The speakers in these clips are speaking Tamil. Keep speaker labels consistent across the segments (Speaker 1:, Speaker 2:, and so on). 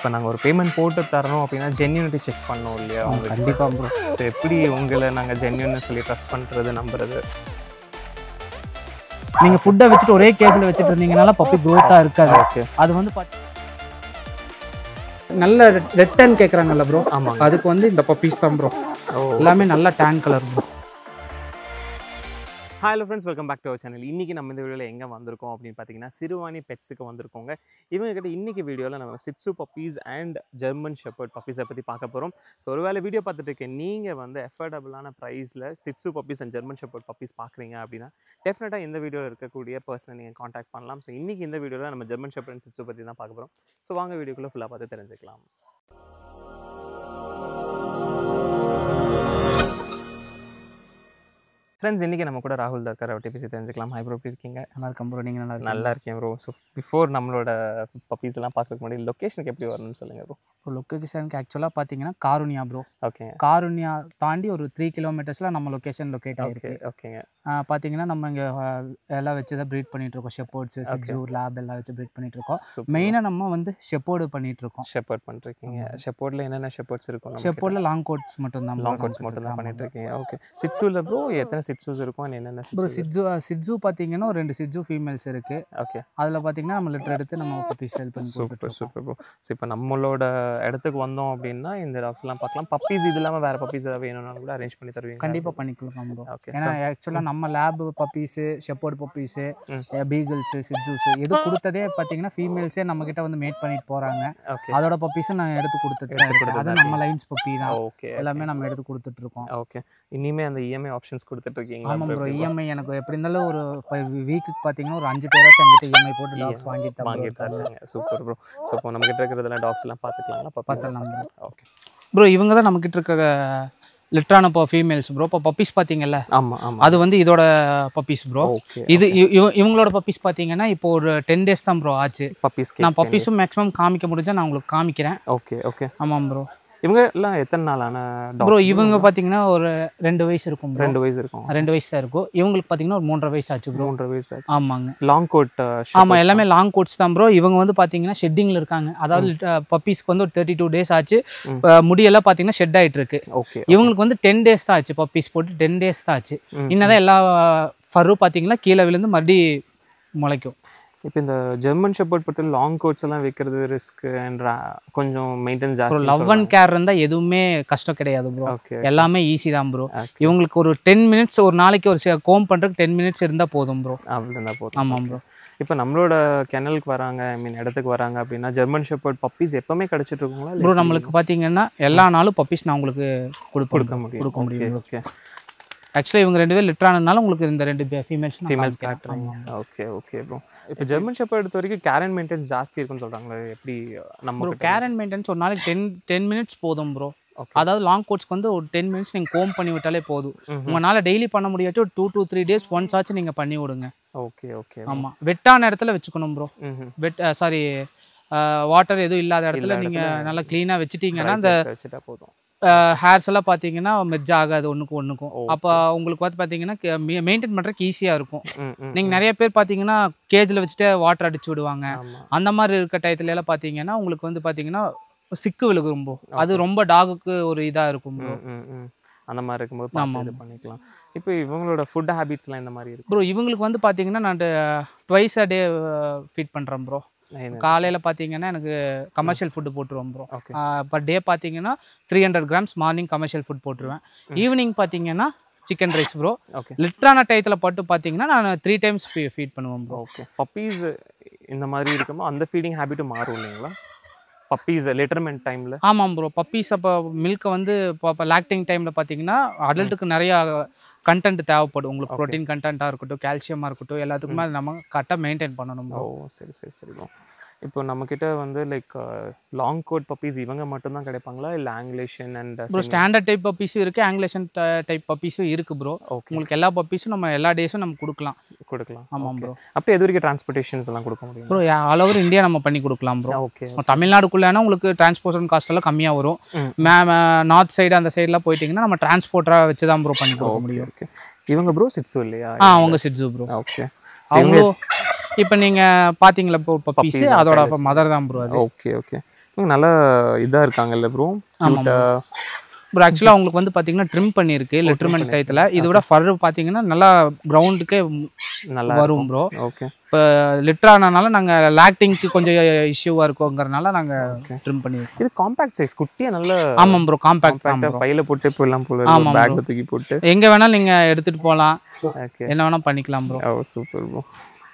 Speaker 1: இப்போ நாங்கள் ஒரு பேமெண்ட் போட்டு தரணும் அப்படின்னா ஜென்யூனிட்டி செக் பண்ணோம் இல்லையா உங்களுக்கு
Speaker 2: கண்டிப்பாக ப்ரோ
Speaker 1: ஸோ எப்படி உங்களை நாங்கள் ஜென்யூன்னு சொல்லி ட்ரஸ்ட் பண்ணுறது நம்புறது
Speaker 2: நீங்கள் ஃபுட்டை வச்சுட்டு ஒரே கேஜில் வச்சுட்டு இருந்தீங்கனால பப்பி க்ரோத்தாக இருக்காது
Speaker 1: ஓகே
Speaker 2: அது வந்து பாத்தி- நல்ல ரெட்டன் கேட்குறாங்கல்ல ப்ரோ
Speaker 1: ஆமாங்க
Speaker 2: அதுக்கு வந்து இந்த பப்பீஸ் தான் ப்ரோ
Speaker 1: ஓ
Speaker 2: எல்லாமே நல்ல tan colour bro
Speaker 1: hello friends welcome back to our channel இன்றைக்கி நம்ம இந்த வீடியோவில் எங்கே வந்திருக்கோம் அப்படின்னு பார்த்தீங்கன்னா சிறுவாணி பெட்ஸுக்கு வந்திருக்கோங்க இவங்க கிட்ட இன்றைக்கி வீடியோவில் நம்ம shih tzu puppies and German shepherd பப்பீஸை பற்றி பார்க்க போகிறோம் ஸோ ஒருவேளை வீடியோ பார்த்துட்டு இருக்க நீங்கள் வந்து எஃபர்டபுளான ப்ரைஸில் shih tzu puppies and German shepherd puppies பார்க்குறீங்க அப்படின்னா டெஃபினட்டாக இந்த வீடியோவில் இருக்கக்கூடிய பர்சனை நீங்கள் காண்டாக்ட் பண்ணலாம் ஸோ இன்றைக்கி இந்த வீடியோவில் நம்ம ஜெர்மன் ஷெப்பர்ட் அண்ட் சிட்ஸு பற்றி தான் பார்க்க போகிறோம் ஸோ வாங்க வீடியோக்குள்ளே ஃபுல்லாக பார்த்து தெரிஞ்சுக்கலாம் ஃப்ரெண்ட்ஸ் இன்றைக்கி நம்ம கூட ராகுல் தர்கர் அவர்கிட்ட பேசி தெரிஞ்சுக்கலாம் ஹை ப்ரோ எப்படி இருக்கீங்க
Speaker 2: நல்லா இருக்கேன் ப்ரோ நீங்கள் நல்லா இருக்கீங்க
Speaker 1: நல்லா இருக்கேன் ப்ரோ ஸோ பிஃபோர் நம்மளோட பப்பீஸ் எல்லாம் பார்க்கறதுக்கு முன்னாடி லொக்கேஷனுக்கு எப்படி வரணும்னு சொல்லுங்க ப்ரோ
Speaker 2: இப்போ லொக்கேஷனுக்கு ஆக்சுவலாக பார்த்தீங்கன்னா காருண்யா ப்ரோ
Speaker 1: ஓகேங்க
Speaker 2: காருண்யா தாண்டி ஒரு த்ரீ கிலோமீட்டர்ஸில் நம்ம லொக்கேஷன் லொக்கேட்
Speaker 1: ஓகே
Speaker 2: ஆகிருக்கு
Speaker 1: ஓகேங்க
Speaker 2: பார்த்தீங்கன்னா நம்ம இங்கே எல்லாம் வச்சு தான் ப்ரீட் பண்ணிட்டு இருக்கோம் ஷெப்போர்ட்ஸ் சிக்ஸூ லேப் எல்லாம் வச்சு ப்ரீட் பண்ணிட்டு இருக்கோம் மெயினாக நம்ம வந்து ஷெப்போர்டு பண்ணிட்டு இருக்கோம்
Speaker 1: ஷெப்பர்ட் பண்ணிருக்கீங்க ஷெப்பர்ட்ல என்னென்ன ஷெப்பர்ட்ஸ் இருக்கும்
Speaker 2: ஷெப்போர்டில் லாங் கோட்ஸ் மட்டும் தான்
Speaker 1: லாங் கோட்ஸ் மட்டும் தான் பண்ணிட்டு இருக்கீங்க ஓகே சிட்ஸூல ப்ரோ எத்தனை சிட்ஸூஸ் இருக்கும் and என்னென்ன
Speaker 2: ப்ரோ
Speaker 1: சிட்ஸூ
Speaker 2: சிட்ஜு சிட்ஜு பார்த்தீங்கன்னா ஒரு ரெண்டு சிட்ஜு ஃபீமேல்ஸ் இருக்கு
Speaker 1: ஓகே
Speaker 2: அதில் பார்த்தீங்கன்னா நம்ம லிட்டர் எடுத்து நம்ம பப்பி சேல் பண்ணி
Speaker 1: சூப்பர்
Speaker 2: போட்டுருக்கோம்
Speaker 1: சூப்பர் ப்ரோ ஸோ இப்போ நம்மளோட இடத்துக்கு வந்தோம் அப்படின்னா இந்த டாக்ஸ் எல்லாம் பார்க்கலாம் பப்பீஸ் இது இல்லாமல் வேற பப்பீஸ் ஏதாவது வேணும்னாலும் கூட அரேஞ்ச் பண்ணி தருவீங்க
Speaker 2: கண்டிப்பாக பண்ணிக்கலாம் ப்ரோ
Speaker 1: ஓகே
Speaker 2: ஏன்னா ஆக்சுவலாக நம்ம லேப் பப்பீஸு ஷெப்போர்ட் பப்பீஸு
Speaker 1: ம்.
Speaker 2: பீகிள்ஸு சிட்ஜூஸு இது கொடுத்ததே பார்த்தீங்கன்னா ஃபீமேல்ஸே நம்ம கிட்ட வந்து மேட் பண்ணிட்டு போகிறாங்க
Speaker 1: ஓகே
Speaker 2: அதோட பப்பீஸும் நான் எடுத்து கொடுத்துட்டு
Speaker 1: எடுத்து
Speaker 2: இருக்கேன்.
Speaker 1: கொடுத்துட்டு
Speaker 2: அது
Speaker 1: தான்
Speaker 2: நம்ம லைன்ஸ் பப்பி தான்
Speaker 1: ஓகே
Speaker 2: எல்லாமே நம்ம எடுத்து கொடுத்துட்டு இருக்கோம்
Speaker 1: ஓகே இனிமே அந்த இஎம்ஐ ஆப்ஷன்ஸ் கொடுத்துட்டு இருக்கீங்களா
Speaker 2: ஆமாம்
Speaker 1: bro?
Speaker 2: ப்ரோ இஎம்ஐ எனக்கு எப்படி இருந்தாலும் ஒரு வீக்குக்கு பார்த்தீங்கன்னா ஒரு அஞ்சு பேராச்சும் எங்கிட்ட இஎம்ஐ போட்டு டாக்ஸ் வாங்கிட்டு தான் bro
Speaker 1: வாங்கிட்டு
Speaker 2: இருக்காங்க.
Speaker 1: இருக்காங்க சூப்பர் ப்ரோ ஸோ இப்போ நம்ம கிட்ட இருக்கிறதெல்லாம் டாக்ஸ் எல்லாம் பார்த்துக்கலாங்களா
Speaker 2: பார்த்துடலாம் bro.
Speaker 1: ஓகே
Speaker 2: ப்ரோ இவங்க தான் நம்மக்கிட்ட இருக்க லிட்டரான இப்போ ஃபீமேல்ஸ் ப்ரோ இப்போ பப்பீஸ் பார்த்தீங்கல்ல
Speaker 1: ஆமா ஆமா
Speaker 2: அது வந்து இதோட பப்பீஸ் ப்ரோ
Speaker 1: ஓகே
Speaker 2: இது இவ- இவ- இவங்களோட பப்பீஸ் பார்த்தீங்கன்னா இப்போ ஒரு டென் டேஸ் தான் ப்ரோ ஆச்சு
Speaker 1: பப்பீஸ்
Speaker 2: நான் பப்பீஸும் மேக்ஸிமம் காமிக்க முடிஞ்சா நான் உங்களுக்கு காமிக்கிறேன்
Speaker 1: ஓகே ஓகே
Speaker 2: ஆமாம் ப்ரோ
Speaker 1: இவங்க எல்லாம் எத்தனை நாளான
Speaker 2: ப்ரோ
Speaker 1: டாக்ஸ்
Speaker 2: இவங்க பார்த்தீங்கன்னா ஒரு ரெண்டு வயசு இருக்கும் ப்ரோ
Speaker 1: ரெண்டு வயசு இருக்கும்
Speaker 2: ரெண்டு வயசு தான் இருக்கும் இவங்களுக்கு பார்த்தீங்கன்னா ஒரு மூன்றரை வயசு ஆச்சு ப்ரோ
Speaker 1: மூன்றரை வயசு ஆச்சு
Speaker 2: ஆமாங்க
Speaker 1: லாங் கோட்
Speaker 2: ஆமாம் எல்லாமே லாங் கோட்ஸ் தான் ப்ரோ இவங்க வந்து பார்த்தீங்கன்னா ஷெட்டிங்கில் இருக்காங்க அதாவது பப்பீஸ்க்கு வந்து ஒரு தேர்ட்டி டூ டேஸ் ஆச்சு
Speaker 1: ம்.
Speaker 2: அஹ் முடியெல்லாம் பார்த்தீங்கன்னா ஷெட் ஆயிட்டு இருக்கு
Speaker 1: ஓகே
Speaker 2: இவங்களுக்கு வந்து டென் டேஸ் தான் ஆச்சு பப்பீஸ் போட்டு டென் டேஸ் தான் ஆச்சு
Speaker 1: ம்.
Speaker 2: இன்னதான் எல்லா ஃபர்ரும் பார்த்தீங்கன்னா கீழே விழுந்து மறுபடி முளைக்கும்
Speaker 1: இப்போ இந்த ஜெர்மன் ஷெப்பர்ட் பொறுத்த லாங் கோட்ஸ் எல்லாம் வைக்கிறது ரிஸ்க் அண்ட் கொஞ்சம் மெயின்டெனன்ஸ்
Speaker 2: ப்ரோ
Speaker 1: ஜாஸ்தி
Speaker 2: லவ் அண்ட் கேர் இருந்தால் எதுவுமே கஷ்டம் கிடையாது ப்ரோ
Speaker 1: ஓகே
Speaker 2: எல்லாமே ஈஸி தான் ப்ரோ
Speaker 1: Okay.
Speaker 2: இவங்களுக்கு ஒரு டென் மினிட்ஸ் ஒரு நாளைக்கு ஒரு கோம் பண்ணுறதுக்கு டென் மினிட்ஸ் இருந்தால் போதும் ப்ரோ
Speaker 1: அப்படி இருந்தால் போதும்
Speaker 2: ஆமாம் ப்ரோ
Speaker 1: இப்போ நம்மளோட கெனலுக்கு வராங்க ஐ மீன் இடத்துக்கு வராங்க அப்படின்னா ஜெர்மன் ஷெப்பர்ட் பப்பீஸ் எப்பவுமே கிடைச்சிட்டு இருக்குங்களா
Speaker 2: ப்ரோ நம்மளுக்கு பார்த்தீங்கன்னா எல்லா நாளும் பப்பீஸ் நான் உங்களுக்கு கொடுப்பேன்
Speaker 1: கொடுக்க முடியும்
Speaker 2: கொடுக்க முடியும்
Speaker 1: ஓகே
Speaker 2: ஆக்சுவலாக இவங்க ரெண்டு பேர் லிட்டரானதுனால உங்களுக்கு இந்த ரெண்டு ஃபீமேல்ஸ்
Speaker 1: ஃபீமேல்ஸ் காட்டுறீங்க ஓகே ஓகே ப்ரோ இப்போ ஜெர்மன் ஷெப்பர்ட் பொறுத்த வரைக்கும் கேர் அண்ட் மெயின்டெனன்ஸ் ஜாஸ்தி இருக்குன்னு சொல்றாங்களே எப்படி நம்ம
Speaker 2: ப்ரோ
Speaker 1: கிட்ட
Speaker 2: கேர் அண்ட் மெயின்டெனன்ஸ் ஒரு நாளைக்கு டென் டென் மினிட்ஸ் போதும் ப்ரோ
Speaker 1: Okay.
Speaker 2: அதாவது லாங் கோட்ஸ்க்கு வந்து ஒரு டென் மினிட்ஸ் நீங்கள் கோம் பண்ணி விட்டாலே போதும்
Speaker 1: ம்ஹும்.
Speaker 2: உங்களால் டெய்லி பண்ண முடியாட்டி ஒரு two two three days once ஆச்சு நீங்கள் பண்ணி விடுங்க
Speaker 1: ஓகே ஓகே
Speaker 2: ஆமாம் வெட்டான இடத்துல வச்சுக்கணும் ப்ரோ
Speaker 1: ம்
Speaker 2: வெட் சாரி வாட்டர் எதுவும் இல்லாத இடத்துல நீங்கள் நல்லா க்ளீனாக வச்சுட்டீங்கன்னா அந்த
Speaker 1: வச்சுட்டா போதும்
Speaker 2: ஹேர்ஸ் எல்லாம் பார்த்தீங்கன்னா மெர்ஜ் ஆகாது ஒன்றுக்கும் ஒன்றுக்கும்
Speaker 1: Okay.
Speaker 2: அப்போ உங்களுக்கு வந்து பார்த்தீங்கன்னா மெயின்டைன் பண்ணுறதுக்கு ஈஸியாக இருக்கும்
Speaker 1: ம் ம்
Speaker 2: நீங்கள் நிறைய பேர் பார்த்தீங்கன்னா கேஜில் வச்சுட்டு வாட்டர் அடிச்சு விடுவாங்க
Speaker 1: ஆமா
Speaker 2: அந்த மாதிரி இருக்க டயத்துல எல்லாம் பார்த்தீங்கன்னா உங்களுக்கு வந்து பார்த்தீங்கன்னா சிக்கு விழுகும் ரொம்ப அது ரொம்ப டாகுக்கு ஒரு இதாக இருக்கும் ப்ரோ
Speaker 1: ம் ம் ம் அந்த மாதிரி இருக்கும்போது பார்த்து இது பண்ணிக்கலாம் இப்போ இவங்களோட ஃபுட் ஹேபிட்ஸ்லாம் இந்த மாதிரி இருக்கும்
Speaker 2: ப்ரோ இவங்களுக்கு வந்து பார்த்தீங்கன்னா நான் ட்வைஸ் அ டே ஃபீட் பண்ணுறேன் ப்ரோ
Speaker 1: என்ன-
Speaker 2: காலையில் பார்த்தீங்கன்னா எனக்கு கமர்ஷியல் ஃபுட்டு போட்டுருவோம் ப்ரோ
Speaker 1: ஓகே
Speaker 2: பர் டே பார்த்தீங்கன்னா three hundred grams morning commercial food போட்டுருவேன் ஈவினிங் பார்த்தீங்கன்னா சிக்கன் ரைஸ் ப்ரோ
Speaker 1: ஓகே
Speaker 2: லிட்டரான டயத்தில் பட்டு பார்த்தீங்கன்னா நான் த்ரீ டைம்ஸ் ஃபீட் பண்ணுவேன் ப்ரோ
Speaker 1: ஓகே பப்பீஸ் இந்த மாதிரி இருக்குமோ அந்த ஃபீடிங் ஹேபிட்டும் மாறும் இல்லைங்களா பப்பீஸ் லிட்டர்மெண்ட் டைமில்
Speaker 2: ஆமாம் ப்ரோ பப்பீஸ் அப்போ மில்கை வந்து இப்போ லாக்டிங் டைமில் பார்த்தீங்கன்னா அடல்ட்டுக்கு நிறையா கண்டென்ட் தேவைப்படும் உங்களுக்கு ப்ரோட்டீன் கண்டென்ட்டாக இருக்கட்டும் கால்சியமாக இருக்கட்டும் எல்லாத்துக்குமே அது நம்ம கரெக்டாக மெயின்டைன் பண்ணணும்
Speaker 1: ஓ
Speaker 2: bro.
Speaker 1: சரி சரி சரி bro. இப்போ நம்மக்கிட்ட வந்து லைக் லாங் கோட் பப்பீஸ் இவங்க மட்டும்தான் கிடைப்பாங்களா இல்லை angulation and
Speaker 2: bro standard type பப்பீஸும் இருக்குது ஆங்கிலேஷன் டைப் பப்பீஸும் இருக்குது ப்ரோ
Speaker 1: ஓகே
Speaker 2: உங்களுக்கு எல்லா பப்பீஸும் நம்ம எல்லா டேஸும் நம்ம கொடுக்கலாம்
Speaker 1: கொடுக்கலாம்
Speaker 2: ஆமாம் ப்ரோ
Speaker 1: அப்படி எது வரைக்கும் டிரான்ஸ்போர்ட்டேஷன்ஸ் எல்லாம் கொடுக்க முடியும்
Speaker 2: ப்ரோ ஆல் ஓவர் இந்தியா நம்ம பண்ணி கொடுக்கலாம் ப்ரோ
Speaker 1: ஓகே
Speaker 2: தமிழ்நாடுக்குள்ளேனா உங்களுக்கு டிரான்ஸ்போர்ட்டேஷன் காஸ்ட் எல்லாம் கம்மியாக வரும்
Speaker 1: ம்.
Speaker 2: மே நார்த் சைடு அந்த சைடுலாம் போயிட்டீங்கன்னா நம்ம டிரான்ஸ்போர்ட்டராக வச்சு தான் ப்ரோ பண்ணி கொடுக்க முடியும்
Speaker 1: ஓகே இவங்க ப்ரோ சிட்ஸு இல்லையா
Speaker 2: ஆ அவங்க சிட்ஸு ப்ரோ
Speaker 1: ஓகே
Speaker 2: அவ்வளோ இப்போ நீங்கள் பார்த்தீங்களா இப்போ பப்பீஸ்
Speaker 1: Puppies,
Speaker 2: அதோட
Speaker 1: pellets.
Speaker 2: மதர் தான் ப்ரோ அது
Speaker 1: ஓகே ஓகே நல்லா இதா இருக்காங்கல்ல ப்ரோ
Speaker 2: ஆமாம் ப்ரோ ஆக்சுவலாக அவங்களுக்கு வந்து பார்த்தீங்கன்னா ட்ரிம் பண்ணியிருக்கு லெட்டர்மெண்ட் டயத்தில் இதை விட ஃபர் பார்த்தீங்கன்னா நல்லா கிரவுண்டுக்கே
Speaker 1: நல்லா
Speaker 2: வரும் ப்ரோ
Speaker 1: ஓகே
Speaker 2: இப்போ லிட்டர் ஆனனால நாங்கள் லாக்டிங்க்கு கொஞ்சம் இஷ்யூவாக இருக்குங்கிறனால நாங்கள் ட்ரிம் பண்ணியிருக்கோம்
Speaker 1: இது காம்பாக்ட் சைஸ் குட்டியா நல்ல
Speaker 2: ஆமாம் ப்ரோ காம்பேக்ட் தான்
Speaker 1: காம்பாக்டா பையில போட்டு போயிடலாம் போல
Speaker 2: ஆமாம்
Speaker 1: பேக்ல தூக்கி போட்டு
Speaker 2: எங்கே வேணாலும் நீங்கள் எடுத்துகிட்டு போகலாம்
Speaker 1: ஓகே
Speaker 2: என்ன வேணால் பண்ணிக்கலாம் ப்ரோ
Speaker 1: ஓ சூப்பர் ப்ரோ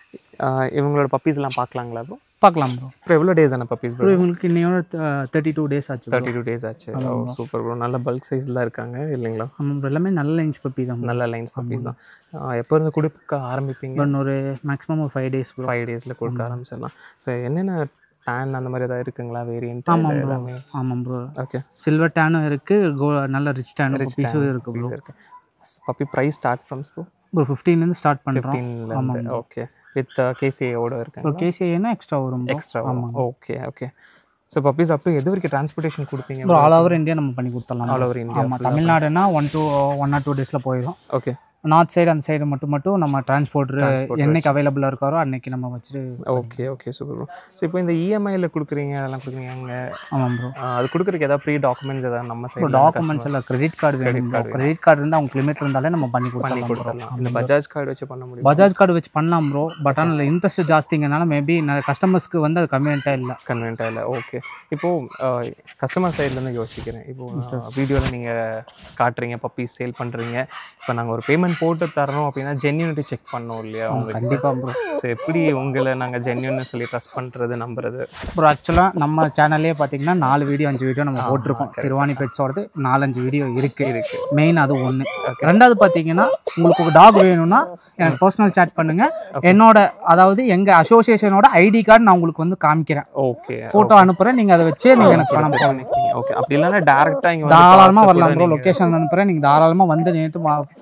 Speaker 1: இவங்களோட பப்பீஸ் எல்லாம் பார்க்கலாங்களா ப்ரோ
Speaker 2: பார்க்கலாம் ப்ரோ
Speaker 1: அப்புறம் எவ்வளோ டேஸ் ஆன பப்பீஸ் ப்ரோ
Speaker 2: ப்ரோ இவங்களுக்கு இன்னையோட தேர்ட்டி டூ டேஸ் ஆச்சு bro.
Speaker 1: தேர்ட்டி டூ டேஸ் ஆச்சு ஓ சூப்பர் ப்ரோ நல்ல பல்க் சைஸில் இருக்காங்க இல்லைங்களா
Speaker 2: ஆமாம் bro எல்லாமே நல்ல லைன்ஸ் பப்பி தான் bro.
Speaker 1: நல்ல லைன்ஸ் பப்பீஸ் தான் ஆ, எப்போ இருந்து கொடுக்க ஆரம்பிப்பீங்க
Speaker 2: But ஒரு மேக்ஸிமம் ஒரு ஃபைவ் டேஸ் ப்ரோ
Speaker 1: ஃபைவ் டேஸில் கொடுக்க ஆரம்பிச்சிடலாம் ஸோ என்னென்ன டேன் அந்த மாதிரி ஏதாவது இருக்குங்களா வேரியன்ட்
Speaker 2: ஆமாம் ப்ரோ
Speaker 1: எல்லாமே
Speaker 2: ஆமாம் ப்ரோ
Speaker 1: ஓகே
Speaker 2: சில்வர் டேனும் இருக்குது கோ நல்ல ரிச் டேனும் பப்பீஸும் இருக்குது ப்ரோ
Speaker 1: பீஸ் இருக்கு puppy price start from bro
Speaker 2: bro ஃபிஃப்டீன்லேருந்து ஸ்டார்ட் பண்ணுறோம்
Speaker 1: ஃபிஃப்டீன்லேருந்து ஓகே வித் கேசிஏவோட இருக்காங்க
Speaker 2: ப்ரோ கேசிஏனா எக்ஸ்ட்ரா வரும் bro
Speaker 1: extra okay okay so puppies அப்போ எது வரைக்கும் டிரான்ஸ்போர்ட்டேஷன் கொடுப்பீங்க
Speaker 2: ப்ரோ ஆல் ஓவர் இந்தியா நம்ம பண்ணி கொடுத்துடலாம்
Speaker 1: ஆல் ஓவர் இந்தியா
Speaker 2: ஆமாம் தமிழ்நாடுனா one two one or two டேஸில் போயிடும்
Speaker 1: ஓகே
Speaker 2: நார்த் சைடு அந்த சைடு மட்டும் மட்டும் நம்ம டிரான்ஸ்போர்ட்ரு என்னைக்கு அவைலபிளாக இருக்காரோ அன்னைக்கு நம்ம வச்சுட்டு
Speaker 1: okay okay super bro so இப்போ இந்த இஎம்ஐயில் கொடுக்குறீங்க அதெல்லாம் கொடுக்குறீங்க அங்கே
Speaker 2: ஆமாம் ப்ரோ
Speaker 1: அது கொடுக்குறதுக்கு ஏதாவது ப்ரீ டாக்குமெண்ட்ஸ் ஏதாவது நம்ம
Speaker 2: இப்போ
Speaker 1: சைடு
Speaker 2: டாக்குமெண்ட்ஸ் எல்லாம் கிரெடிட் கார்டு வேணும் கிரெடிட் கார்டு இருந்து அவங்க லிமிட் இருந்தாலே நம்ம பண்ணி
Speaker 1: பண்ணி
Speaker 2: கொடுத்துடலாம் bro.
Speaker 1: கொடுத்துடலாம் இந்த பஜாஜ் கார்டு வச்சு பண்ண முடியும்
Speaker 2: பஜாஜ் கார்டு வச்சு பண்ணலாம் ப்ரோ பட் ஆனால் இன்ட்ரெஸ்ட் ஜாஸ்திங்கனால மேபி கஸ்டமர்ஸ்க்கு வந்து அது கன்வீனியண்ட்டாக இல்லை
Speaker 1: கன்வென்ட்டாக இல்லை ஓகே இப்போது கஸ்டமர் சைட்லேருந்து யோசிக்கிறேன் இப்போது வீடியோவில் நீங்கள் காட்டுறீங்க பப்பீஸ் சேல் பண்ணுறீங்க இப்போ நாங்கள் ஒரு பேமெண்ட் போட்டு தரணும் அப்படின்னா ஜென்யூனிட்டி செக் பண்ணோம் இல்லையா உங்களுக்கு
Speaker 2: கண்டிப்பாக ப்ரோ
Speaker 1: ஸோ எப்படி உங்களை நாங்கள் ஜென்யூன்னு சொல்லி ட்ரஸ்ட் பண்ணுறது நம்புறது
Speaker 2: ப்ரோ ஆக்சுவலாக நம்ம சேனல்லே பார்த்தீங்கன்னா நாலு வீடியோ அஞ்சு வீடியோ நம்ம போட்டிருக்கோம் சிறுவாணி பெட்ஸோடது நாலஞ்சு வீடியோ இருக்கு
Speaker 1: இருக்கு
Speaker 2: மெயின் அது ஒன்று ரெண்டாவது பார்த்தீங்கன்னா உங்களுக்கு ஒரு டாக் வேணும்னா எனக்கு பர்சனல் chat பண்ணுங்க என்னோட அதாவது எங்கள் அசோசியேஷனோட ஐடி கார்டு நான் உங்களுக்கு வந்து காமிக்கிறேன்
Speaker 1: ஓகே
Speaker 2: ஃபோட்டோ அனுப்புகிறேன் நீங்கள் அதை வச்சே நீங்கள் எனக்கு பணம் போடணும்
Speaker 1: ஓகே அப்படி இல்லைன்னா டேரெக்டாக இங்கே
Speaker 2: தாராளமாக வரலாம் ப்ரோ லொக்கேஷன் அனுப்புகிறேன் நீங்கள் தாராளமாக வந்து நேற்று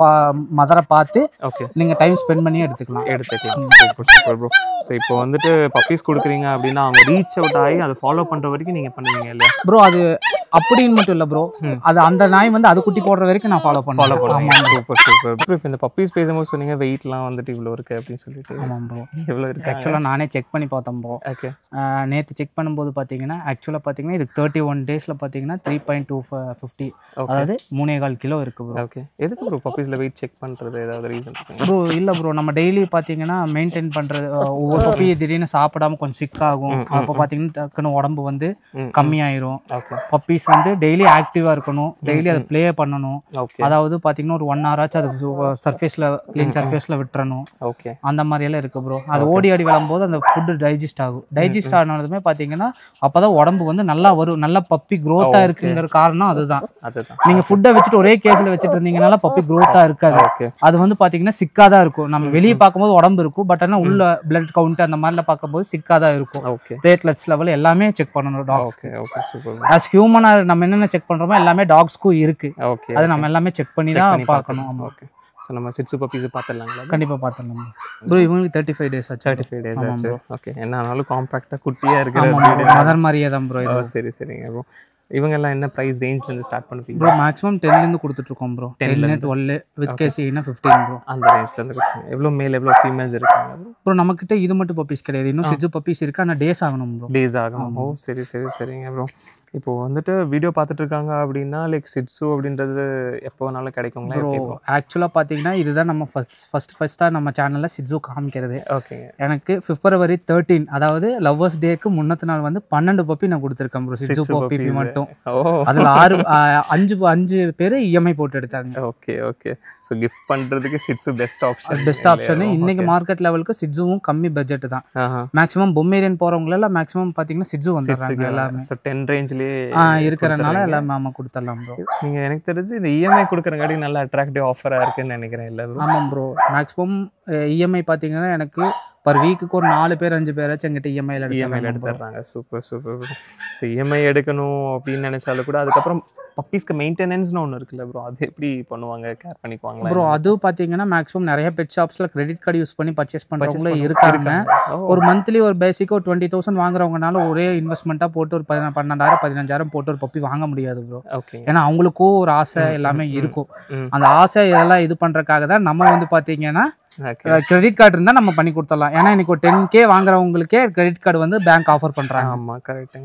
Speaker 2: மதரை பார்த்து
Speaker 1: ஓகே
Speaker 2: நீங்கள் டைம் ஸ்பெண்ட் பண்ணி எடுத்துக்கலாம்
Speaker 1: எடுத்துக்கலாம் சூப்பர் சூப்பர் ப்ரோ ஸோ இப்போ வந்துட்டு பப்பீஸ் கொடுக்குறீங்க அப்படின்னா அவங்க ரீச் அவுட் ஆகி அதை ஃபாலோ பண்ணுற வரைக்கும் நீங்கள் பண்ணுவீங்க இல்லையா
Speaker 2: ப்ரோ அது அப்படின்னு மட்டும் இல்லை ப்ரோ அது அந்த நாய் வந்து அது குட்டி போடுற வரைக்கும் நான் ஃபாலோ
Speaker 1: ஃபாலோ
Speaker 2: பண்ணுவேன்
Speaker 1: பண்ணுவீங்க சூப்பர் சூப்பர் ப்ரோ இப்போ இந்த பப்பீஸ் பேசும்போது சொன்னீங்க வெயிட்லாம் வந்துட்டு இவ்வளோ இருக்குது அப்படின்னு சொல்லிட்டு
Speaker 2: ஆமாம் ப்ரோ
Speaker 1: எவ்வளோ இருக்கு
Speaker 2: ஆக்சுவலாக நானே செக் பண்ணி பார்த்தேன் ப்ரோ
Speaker 1: ஓகே
Speaker 2: நேற்று செக் பண்ணும்போது பார்த்தீங்கன்னா ஆக்சுவலாக பார்த்தீங்கன்னா இதுக்கு தேர்ட்டி ஒன் டேஸில் பார்த்தீங்கன்னா த்ரீ பாயிண்ட் டூ ஃபிஃப்டி அதாவது மூணே கால் கிலோ இருக்குது ப்ரோ
Speaker 1: ஓகே எதுக்கு ப்ரோ பப்பீஸில் வெயிட் செக் பண்ணுறது ஏதாவது ரீசன்
Speaker 2: ப்ரோ இல்லை ப்ரோ நம்ம டெய்லி பார்த்தீங்கன்னா மெயின்டைன் பண்ணுறது ஒவ்வொரு பப்பி திடீர்னு சாப்பிடாம கொஞ்சம் சிக் ஆகும் அப்போ பார்த்தீங்கன்னா டக்குன்னு உடம்பு வந்து
Speaker 1: ம்,
Speaker 2: கம்மியாயிரும்
Speaker 1: ஓகே
Speaker 2: பப்பீஸ் வந்து டெய்லி ஆக்டிவாக இருக்கணும் டெய்லி அதை ப்ளே பண்ணணும்
Speaker 1: ஓகே
Speaker 2: அதாவது பார்த்தீங்கன்னா ஒரு ஒன் ஹவர் ஆச்சு அது சர்ஃபேஸில் க்ளீன் சர்ஃபேஸில் விட்டுறணும்
Speaker 1: ஓகே
Speaker 2: அந்த மாதிரியெல்லாம் இருக்கு ப்ரோ அது ஓடி ஆடி விளம்போது அந்த ஃபுட்டு டைஜஸ்ட் ஆகும் டைஜஸ்ட் ஆனதுமே பார்த்தீங்கன்னா அப்போ தான் உடம்பு வந்து நல்லா வரும் நல்ல பப்பி க்ரோத்தாக இருக்குங்கிற காரணம் அதுதான்
Speaker 1: அதுதான்
Speaker 2: நீங்கள் ஃபுட்டை வச்சுட்டு ஒரே கேஜில் வச்சுட்டு இருந்தீங்கனால பப்பி க்ரோத்தாக இருக்காது
Speaker 1: ஓகே
Speaker 2: அது வந்து பார்த்தீங்கன்னா சிக்காக தான் இருக்கும் நம்ம வெளியே பார்க்கும்போது உடம்பு இருக்கும் பட் ஆனால் உள்ள பிளட் கவுண்ட் அந்த மாதிரிலாம் பார்க்கும்போது சிக்காக தான் இருக்கும்
Speaker 1: ஓகே
Speaker 2: பிளேட்லெட்ஸ் லெவல் எல்லாமே செக் பண்ணணும் dogs
Speaker 1: okay okay super
Speaker 2: as ஹியூமனாக நம்ம என்னென்ன செக் பண்ணுறோமோ எல்லாமே டாக்ஸ்க்கும் இருக்கு
Speaker 1: ஓகே
Speaker 2: அதை நம்ம எல்லாமே செக் பண்ணி தான் பார்க்கணும் ஆமாம்
Speaker 1: ஓகே ஸோ நம்ம சிட்ஸு பப்பீஸ் பார்த்துடலாங்களா
Speaker 2: கண்டிப்பாக பார்த்துடலாம் ப்ரோ இவங்களுக்கு தேர்ட்டி ஃபைவ் டேஸ் ஆச்சு
Speaker 1: தேர்ட்டி ஃபைவ் டேஸ் ஆச்சு ஓகே என்ன ஆனாலும் காம்பாக்டாக குட்டியாக இருக்கிற
Speaker 2: மதர் மாதிரியே தான் ப்ரோ
Speaker 1: ஓ, சரி சரிங்க ப்ரோ இவங்க எல்லாம் என்ன ப்ரைஸ் ரேஞ்ச்லேருந்து ஸ்டார்ட் பண்ணுவீங்க
Speaker 2: ப்ரோ மேக்ஸிமம் டென்லேருந்து கொடுத்துட்ருக்கோம் ப்ரோ டென்னு டுவெல் வித் கேசினா ஃபிஃப்டீன் ப்ரோ
Speaker 1: அந்த ரேஞ்ச்லேருந்து கொடுப்பீங்க எவ்வளோ மேல் எவ்வளோ ஃபீமேல்ஸ் இருக்காங்க
Speaker 2: ப்ரோ நம்மக்கிட்ட இது மட்டும் பப்பீஸ் கிடையாது இன்னும் சிஜு பப்பீஸ் இருக்கு ஆனால் டேஸ் ஆகணும் ப்ரோ
Speaker 1: டேஸ் ஆகும் ஓ சரி சரி சரிங்க ப்ரோ இப்போ வந்துட்டு வீடியோ பார்த்துட்டு இருக்காங்க அப்படின்னா லைக் சிட்ஸு அப்படின்றது எப்போ வேணாலும் கிடைக்குங்களா
Speaker 2: ப்ரோ ஆக்சுவலாக பார்த்தீங்கன்னா இதுதான் நம்ம ஃபஸ்ட் ஃபஸ்ட் ஃபஸ்ட்டாக நம்ம சேனலில் சிஜு காமிக்கிறது
Speaker 1: ஓகேங்க
Speaker 2: எனக்கு பிப்ரவரி தேர்ட்டீன் அதாவது லவ்வர்ஸ் டேக்கு முன்னத்து நாள் வந்து பன்னெண்டு பப்பி நான் கொடுத்துருக்கேன் ப்ரோ சிஜு பப்பி மட்டும்
Speaker 1: ஓ
Speaker 2: அதில் ஆறு ஆ, அஞ்சு அஞ்சு பேர் இஎம்ஐ போட்டு எடுத்தாங்க
Speaker 1: ஓகே ஓகே ஸோ கிஃப்ட் பண்ணுறதுக்கு Shih Tzu best option
Speaker 2: best option இன்னைக்கு மார்க்கெட் லெவலுக்கு சிட்ஜுவும் கம்மி பட்ஜெட் தான்
Speaker 1: ஆஹா
Speaker 2: மேக்ஸிமம் பொம்மேரியன் போகிறவங்களெல்லாம் மேக்ஸிமம் பார்த்தீங்கன்னா சிட்ஜு வந்துடுறாங்க எல்லாமே
Speaker 1: ஸோ டென் ரேஞ்ச்லேயே
Speaker 2: ஆ இருக்கிறனால எல்லாமே ஆமா கொடுத்துடலாம் ப்ரோ
Speaker 1: நீங்கள் எனக்கு தெரிஞ்சு இந்த இஎம்ஐ கொடுக்குறங்காட்டி நல்ல அட்ராக்டிவ் ஆஃபராக இருக்குன்னு நினைக்கிறேன் இல்லை ப்ரோ
Speaker 2: ஆமாம் ப்ரோ மேக்ஸிமம் இஎம்ஐ பார்த்தீங்கன்னா எனக்கு பர் வீக்குக்கு ஒரு நாலு பேர் அஞ்சு பேராச்சும் எங்கிட்ட இஎம்ஐல
Speaker 1: இஎம்ஐல
Speaker 2: எடுத்து
Speaker 1: எடுத்துடுறாங்க super super bro so EMI எடுக்கணும் அப்படின்னு நினைச்சாலும் கூட அதுக்கப்புறம் பப்பீஸ்க்கு மெயின்டெனன்ஸ்னு ஒன்று இருக்குல்ல ப்ரோ அது எப்படி பண்ணுவாங்க கேர் பண்ணிக்குவாங்களா
Speaker 2: ப்ரோ அது பார்த்தீங்கன்னா மேக்ஸிமம் நிறைய பெட் ஷாப்ஸில் கிரெடிட் கார்டு யூஸ் பண்ணி பர்ச்சேஸ் பண்ணுறவங்களும் இருக்காங்க
Speaker 1: ஓ
Speaker 2: ஒரு மந்த்லி ஒரு பேசிக்காக ஒரு டுவெண்ட்டி தௌசண்ட் வாங்குறவங்கனால ஒரே இன்வெஸ்ட்மெண்ட்டாக போட்டு ஒரு பதினா பன்னெண்டாயிரம் பதினஞ்சாயிரம் போட்டு ஒரு பப்பி வாங்க முடியாது ப்ரோ
Speaker 1: ஓகே
Speaker 2: ஏன்னா அவங்களுக்கும் ஒரு ஆசை எல்லாமே இருக்கும்
Speaker 1: ம்.
Speaker 2: அந்த ஆசை இதெல்லாம் இது பண்ணுறதுக்காக தான் நம்ம வந்து பார்த்தீங்கன்னா
Speaker 1: ஓகே
Speaker 2: கிரெடிட் கார்டு இருந்தால் நம்ம பண்ணி கொடுத்துடலாம் ஏன்னா இன்னைக்கு ஒரு டென் கே வாங்குறவங்களுக்கே கிரெடிட் கார்டு வந்து பேங்க் ஆஃபர் பண்ணுறாங்க
Speaker 1: ஆமாம் கரெக்ட்டுங்க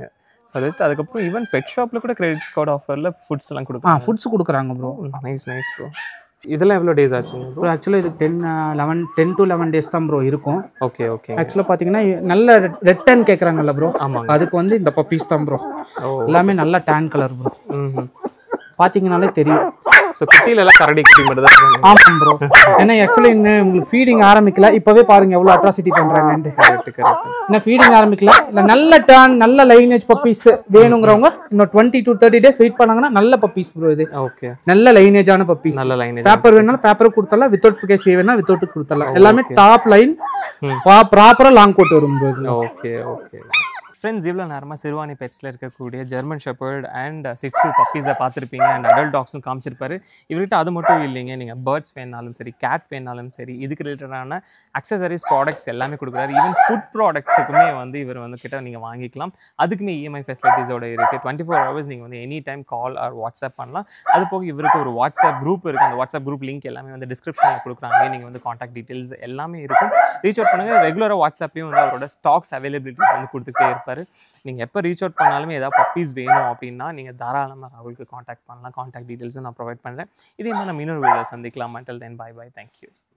Speaker 1: ஸோ ஜஸ்ட் அதுக்கப்புறம் ஈவன் பெட் ஷாப்பில் கூட கிரெடிட் கார்டு ஆஃபரில் ஃபுட்ஸ் எல்லாம்
Speaker 2: ஆ
Speaker 1: கொடுப்பாங்க
Speaker 2: ஃபுட்ஸ் கொடுக்குறாங்க ப்ரோ
Speaker 1: நைஸ் நைஸ் ப்ரோ இதெல்லாம் எவ்வளோ டேஸ் ஆச்சுங்க ப்ரோ
Speaker 2: ப்ரோ ஆக்சுவலாக இது ten eleven ten to eleven days தான் ப்ரோ இருக்கும்
Speaker 1: ஓகே ஓகே
Speaker 2: ஆக்சுவலாக பார்த்தீங்கன்னா நல்ல ரெட்டன் கேட்குறாங்கல்ல ப்ரோ
Speaker 1: ஆமாங்க
Speaker 2: அதுக்கு வந்து இந்த பப்பீஸ் தான் ப்ரோ
Speaker 1: ஓ
Speaker 2: எல்லாமே நல்ல டேன் கலர் ப்ரோ
Speaker 1: ம்
Speaker 2: பார்த்தீங்கனாலே தெரியும்
Speaker 1: ஸோ குட்டியிலலாம் கரடி குட்டி மட்டும் தான் இருக்காங்க.
Speaker 2: ஆமாம் ப்ரோ ஏன்னா ஆக்சுவலி இன்னும் உங்களுக்கு ஃபீடிங் ஆரம்பிக்கல இப்போவே பாருங்க எவ்வளோ அட்ராசிட்டி பண்ணுறாங்கன்ட்டு
Speaker 1: கரெக்ட் கரெக்ட்
Speaker 2: இன்னும் ஃபீடிங் ஆரம்பிக்கல இல்லை நல்ல டேன் நல்ல லைனேஜ் பப்பீஸ் வேணுங்கிறவங்க இன்னும் twenty to thirty days wait பண்ணாங்கன்னா நல்ல பப்பீஸ் ப்ரோ இது
Speaker 1: ஓகே
Speaker 2: நல்ல லைனேஜான பப்பீஸ்
Speaker 1: நல்ல லைன்
Speaker 2: பேப்பர் வேணாலும் பேப்பர் கொடுத்தலாம் வித்தவுட் கேஸ் வேணா வித்தவுட் கொடுத்தலாம் எல்லாமே டாப் லைன் ப்ராப்பராக லாங் கோட் வரும் ப்ரோ இது
Speaker 1: ஓகே ஓகே ஃப்ரெண்ட்ஸ் இவ்வளோ நேரமாக சிறுவாணி பெட்ஸில் இருக்கக்கூடிய ஜெர்மன் ஷெப்பர்ட் அண்ட் சிக்ஸு பப்பீஸை பார்த்துருப்பீங்க அண்ட் அடல்ட் டாக்ஸும் காமிச்சிருப்பாரு இவர்கிட்ட அது மட்டும் இல்லைங்க நீங்கள் பேர்ட்ஸ் வேணாலும் சரி கேட் வேணாலும் சரி இதுக்கு ரிலேட்டடான அக்சசரிஸ் ப்ராடக்ட்ஸ் எல்லாமே கொடுக்குறாரு ஈவன் ஃபுட் ப்ராடக்ட்ஸுக்குமே வந்து இவர் வந்து கிட்ட நீங்கள் வாங்கிக்கலாம் அதுக்குமே இஎம்ஐ ஃபெசிலிட்டிஸோட இருக்குது டுவெண்ட்டி ஃபோர் ஹவர்ஸ் நீங்கள் வந்து any time call or WhatsApp பண்ணலாம் அது போக இவருக்கு ஒரு வாட்ஸ்அப் குரூப் இருக்குது அந்த வாட்ஸ்அப் குரூப் லிங்க் எல்லாமே வந்து டிஸ்கிரிப்ஷனில் கொடுக்குறாங்க நீங்கள் வந்து காண்டாக்ட் டீட்டெயில்ஸ் எல்லாமே இருக்கும் ரீச் அவுட் பண்ணுங்கள் ரெகுலராக வாட்ஸ்அப்லேயும் வந்து அவரோட ஸ்டாக்ஸ் அவைலபிலிட்டிஸ் வந்து கொடுத்துட்டே இருப்பார் நீங்கள் எப்போ ரீச் அவுட் பண்ணாலுமே ஏதாவது பப்பீஸ் வேணும் அப்படின்னா நீங்கள் தாராளமாக ராகுலுக்கு காண்டாக்ட் பண்ணலாம் காண்டாக்ட் டீட்டெயில்ஸும் நான் ப்ரொவைட் பண்ணுறேன் இதே மாதிரி நம்ம இன்னொரு வீடியோ சந்திக்கலாம் மண்டல் தென் பை பை தேங்க்யூ